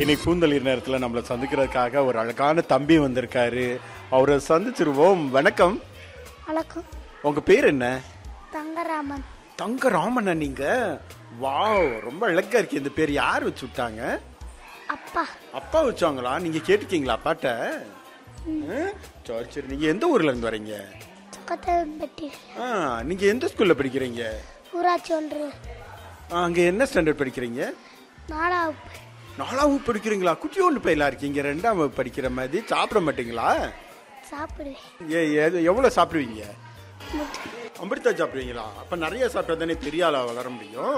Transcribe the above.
இன்னைக்கு பூந்தளிர் நேரத்தில் நம்மளை சந்திக்கிறதுக்காக ஒரு அழகான தம்பி வந்திருக்காரு அவரை சந்திச்சிருவோம் வணக்கம் வணக்கம் உங்க பேர் என்ன தங்கராமன் தங்க ராமண்ணா நீங்க வாவ் ரொம்ப அழகா இருக்கு இந்த பேர் யார் வச்சு விட்டாங்க அப்பா அப்பா வச்சாங்களா நீங்க கேட்டிருக்கீங்களா அப்பாட்ட ம்? சரி சரி நீங்க எந்த ஊர்ல இருந்து வரீங்க சுக்கத்தம்பட்டி ஆ, நீங்க எந்த ஸ்கூல்ல படிக்கிறீங்க ஊராட்சி ஒன்று ஆ, அங்க என்ன ஸ்டாண்டர்ட் படிக்கிறீங்க நாலாவது நாலாம் வகுப்பு படிக்கிறீங்களா குட்டியோண்டு பையலா இருக்கீங்க ரெண்டாம் வகுப்பு படிக்கிற மாதிரி சாப்பிட மாட்டீங்களா சாப்பிடுவேன் ஏ எது- எவ்வளவு சாப்பிடுவீங்க முட்டை அமிர்தா சாப்பிடுவீங்களா அப்ப நிறைய சாப்பிட்டா தானே பெரிய ஆளா வளர முடியும்